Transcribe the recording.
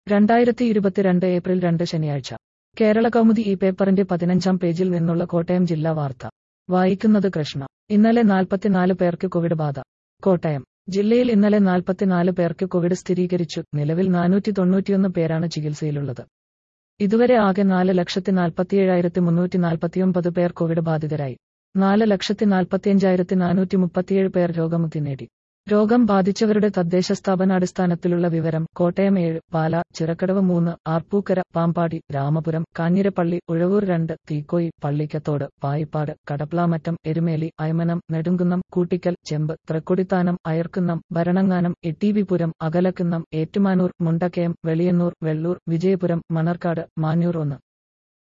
രണ്ടായിരത്തി ഇരുപത്തിരണ്ട് ഏപ്രിൽ രണ്ട് ശനിയാഴ്ച കേരള കൗമുദി ഈ പേപ്പറിന്റെ പതിനഞ്ചാം പേജിൽ നിന്നുള്ള കോട്ടയം ജില്ലാ വാർത്ത വായിക്കുന്നത് കൃഷ്ണ ഇന്നലെ നാൽപ്പത്തിനാല് പേർക്ക് കോവിഡ് ബാധ കോട്ടയം ജില്ലയിൽ ഇന്നലെ നാൽപ്പത്തിനാല് പേർക്ക് കോവിഡ് സ്ഥിരീകരിച്ചു നിലവിൽ നാനൂറ്റി തൊണ്ണൂറ്റിയൊന്ന് പേരാണ് ചികിത്സയിലുള്ളത് ഇതുവരെ ആകെ നാല് ലക്ഷത്തി നാൽപ്പത്തിയേഴായിരത്തി മുന്നൂറ്റി നാൽപ്പത്തിയൊമ്പത് പേർ കോവിഡ് ബാധിതരായി നാല് ലക്ഷത്തി നാൽപ്പത്തിയഞ്ചായിരത്തി നാനൂറ്റി മുപ്പത്തിയേഴ് പേർ രോഗമുക്തി നേടി രോഗം ബാധിച്ചവരുടെ തദ്ദേശ സ്ഥാപനാടിസ്ഥാനത്തിലുള്ള വിവരം കോട്ടയം ഏഴ് പാല ചിറക്കടവ് മൂന്ന് ആർപ്പൂക്കര പാമ്പാടി രാമപുരം കാഞ്ഞിരപ്പള്ളി ഉഴവൂർ രണ്ട് തീക്കോയി പള്ളിക്കത്തോട് പായിപ്പാട് കടപ്ലാമറ്റം എരുമേലി അയമനം നെടുങ്കുന്നം കൂട്ടിക്കൽ ചെമ്പ് തൃക്കൊടിത്താനം അയർക്കുന്നം ഭരണങ്ങാനം എട്ടീവിപുരം അകലക്കുന്നം ഏറ്റുമാനൂർ മുണ്ടക്കയം വെളിയന്നൂർ വെള്ളൂർ വിജയപുരം മണർക്കാട് മാഞ്ഞൂർ ഒന്ന്